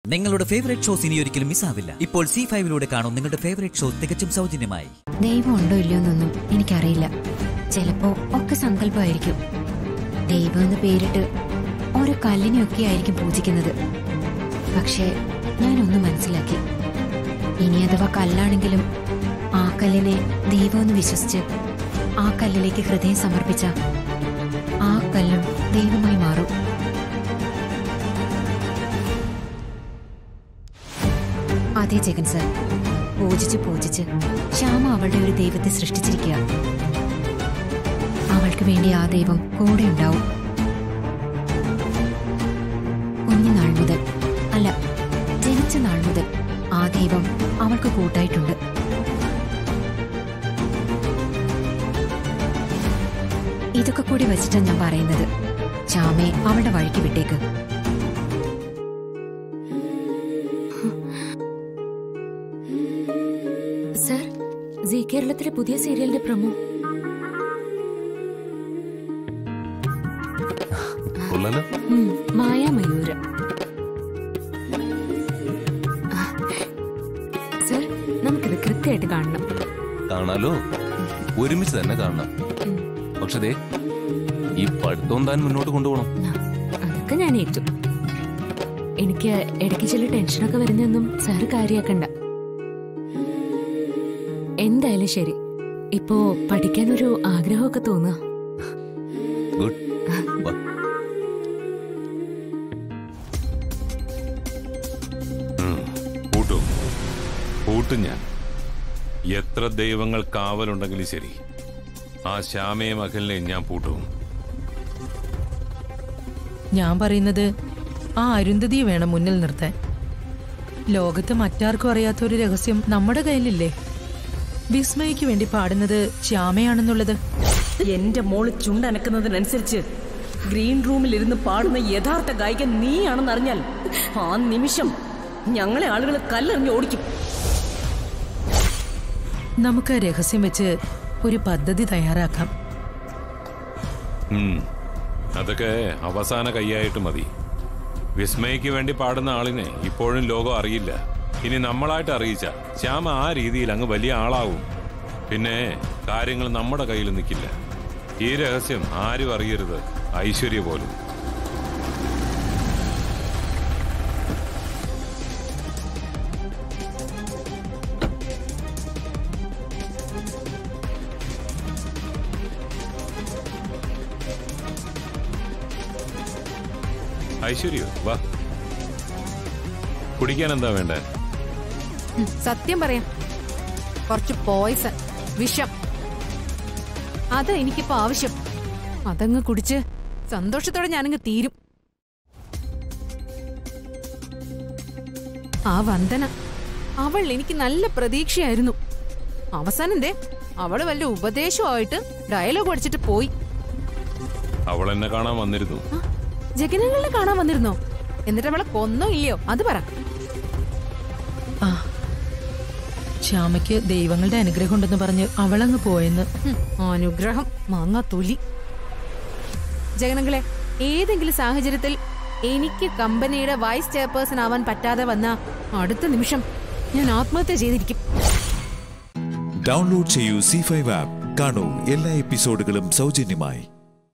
നിങ്ങളുടെ favourite shows ഇനി ഒരിക്കലും മിസ്സാവില്ല ഇപ്പോൾ സി ഫൈവിലൂടെ കാണും നിങ്ങളുടെ ഫേവറേറ്റ് ഷോ തികച്ചും സൗജന്യമായി ദൈവം ഉണ്ടോ ഇല്ലയോ എന്നൊന്നും എനിക്കറിയില്ല ചിലപ്പോ ഒക്കെ സങ്കല്പമായിരിക്കും ദൈവം എന്ന് പേരിട്ട് ഓരോ കല്ലിനെയൊക്കെ ആയിരിക്കും പൂജിക്കുന്നത് പക്ഷേ ഞാനൊന്ന് മനസ്സിലാക്കി ഇനി അഥവാ കല്ലാണെങ്കിലും ആ കല്ലിനെ ദൈവമെന്ന് വിശ്വസിച്ച് ആ കല്ലിലേക്ക് ഹൃദയം സമർപ്പിച്ച ആ കല്ലും ദൈവമായി മാറും അതെ ജഗൻ സർ പൂജിച്ച് പൂജിച്ച് ശ്യാമ അവളുടെ ഒരു ദൈവത്തെ സൃഷ്ടിച്ചിരിക്കുക അവൾക്ക് വേണ്ടി ആ ദൈവം കൂടെ ഉണ്ടാവും കുഞ്ഞുനാൾ മുതൽ അല്ല ജനിച്ച നാൾ മുതൽ ആ ദൈവം അവൾക്ക് കൂട്ടായിട്ടുണ്ട് ഇതൊക്കെ കൂടി വെച്ചിട്ടാണ് ഞാൻ പറയുന്നത് ശ്യാമയെ അവളുടെ വഴിക്ക് വിട്ടേക്ക് സർ ജി കേരളത്തിലെ പുതിയ സീരിയലിന്റെ പ്രമോ കൊള്ളാലോ ഉം, മായാമയൂര സർ നമുക്കിത് കൃത്യമായിട്ട് കാണണം കാണാലോ ഒരുമിച്ച് തന്നെ കാണണം പക്ഷെ ദേ ഈ പഠിത്തവും താൻ മുന്നോട്ട് കൊണ്ടുപോകണം അതൊക്കെ ഞാൻ ഏറ്റു എനിക്ക് ഇടയ്ക്ക് ചില ടെൻഷനൊക്കെ വരുന്നൊന്നും സാറ് കാര്യാക്കണ്ട എന്തായാലും ശരി ഇപ്പോ പഠിക്കാനൊരു ആഗ്രഹമൊക്കെ തോന്നുക ഗുഡ് വാ. ഉം. പൂട്ടും പൂട്ടും ഞാൻ എത്ര ദൈവങ്ങൾ കാവലുണ്ടെങ്കിലും ശരി ആ ശ്യാമയും അഖിലിനെയും ഞാൻ പൂട്ടും ഞാൻ പറയുന്നത് ആ അരുന്ധതിയെ വേണം മുന്നിൽ നിർത്താൻ ലോകത്ത് മറ്റാർക്കും അറിയാത്ത ഒരു രഹസ്യം നമ്മുടെ കയ്യിലില്ലേ വിസ്മയ്ക്ക് വേണ്ടി പാടുന്നത് ശ്യാമയാണെന്നുള്ളത് എന്റെ മോള് ചുണ്ടനക്കുന്നതിനനുസരിച്ച് ഗ്രീൻ റൂമിൽ ഇരുന്ന് പാടുന്ന യഥാർത്ഥ ഗായികൻ നീയാണെന്ന് അറിഞ്ഞാൽ ആ നിമിഷം ഞങ്ങളെ ആളുകൾ കല്ലെറിഞ്ഞ് ഓടിക്കും നമുക്ക് ആ രഹസ്യം വെച്ച് ഒരു പദ്ധതി തയ്യാറാക്കാം ഉം. അതൊക്കെ അവസാന കൈയായിട്ട് മതി വിസ്മയ്ക്ക് വേണ്ടി പാടുന്ന ആളിനെ ഇപ്പോഴും ലോകം അറിയില്ല ഇനി നമ്മളായിട്ട് അറിയിച്ച ശ്യാമ ആ രീതിയിൽ അങ്ങ് വലിയ ആളാവും പിന്നെ കാര്യങ്ങൾ നമ്മുടെ കയ്യിൽ നിൽക്കില്ല ഈ രഹസ്യം ആരും അറിയരുത് ഐശ്വര്യ പോലും ഐശ്വര്യോ വാ കുടിക്കാൻ എന്താ വേണ്ടേ സത്യം പറയാം കുറച്ച് പോയ്സൺ വിഷം അത് എനിക്കിപ്പോ ആവശ്യം അതങ്ങ് കുടിച്ച് സന്തോഷത്തോടെ ഞാനങ്ങ് തീരും ആ വന്ദന അവൾ എനിക്ക് നല്ല പ്രതീക്ഷയായിരുന്നു അവസാനം ദേ അവള് വല്ല ഉപദേശമായിട്ട് ഡയലോഗ് അടിച്ചിട്ട് പോയി അവൾ എന്നെ കാണാൻ വന്നിരുന്നു ആ, ജഗനങ്ങളെ കാണാൻ വന്നിരുന്നോ എന്നിട്ട് അവളെ കൊന്നോ ഇല്ലയോ അത് പറ ആ ശ്യാമയ്ക്ക് ദൈവങ്ങളുടെ അനുഗ്രഹം ഉണ്ടെന്ന് പറഞ്ഞ് അവളങ്ങ് പോയെന്ന് ഹും, അനുഗ്രഹം മാങ്ങ തൊലി ജഗനങ്ങളെ ഏതെങ്കിലും സാഹചര്യത്തിൽ എനിക്ക് കമ്പനിയുടെ വൈസ് ചെയർപേഴ്സൺ ആവാൻ പറ്റാതെ വന്ന അടുത്ത നിമിഷം ഞാൻ ആത്മഹത്യ ചെയ്തിരിക്കും ഡൗൺലോഡ് ചെയ്യൂ സി ഫൈവ് ആപ്പ് കാണൂ എല്ലാ എപ്പിസോഡുകളും സൗജന്യമായി